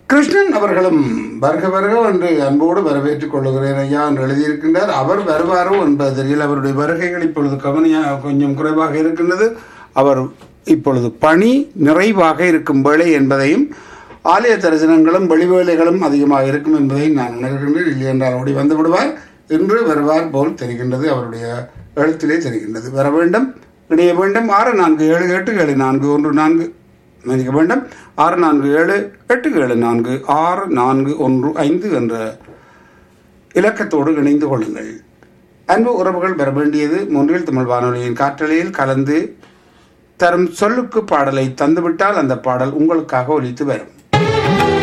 கிருஷ்ணன் அவர்களும் வருக வருக என்று அன்போடு வரவேற்றுக் கொள்ளுகிறேன் ஐயா என்று எழுதியிருக்கின்றார் அவர் வருவாரோ என்பது தெரியல அவருடைய வருகைகள் இப்பொழுது கவனியா கொஞ்சம் குறைவாக இருக்கின்றது அவர் இப்பொழுது பணி நிறைவாக இருக்கும் வேளை என்பதையும் ஆலய தரிசனங்களும் வெளிவேளைகளும் அதிகமாக இருக்கும் என்பதையும் நான் உணர்கின்றேன் இல்லை என்றால் ஓடி வந்து விடுவார் இன்று வருவார் போல் தெரிகின்றது அவருடைய எழுத்திலே தெரிகின்றது வர வேண்டும் இணைய வேண்டும் ஆறு நான்கு ஏழு எட்டு ஏழு நான்கு ஒன்று நான்கு மன்னிக்க வேண்டும் ஆறு நான்கு ஏழு எட்டு ஏழு நான்கு ஆறு நான்கு ஒன்று ஐந்து என்ற இலக்கத்தோடு இணைந்து கொள்ளுங்கள் அன்பு உறவுகள் பெற வேண்டியது மூன்றில் தமிழ் வானொலியின் காற்றலையில் கலந்து தரும் சொல்லுக்கு பாடலை தந்துவிட்டால் அந்த பாடல் உங்களுக்காக ஒலித்து வரும்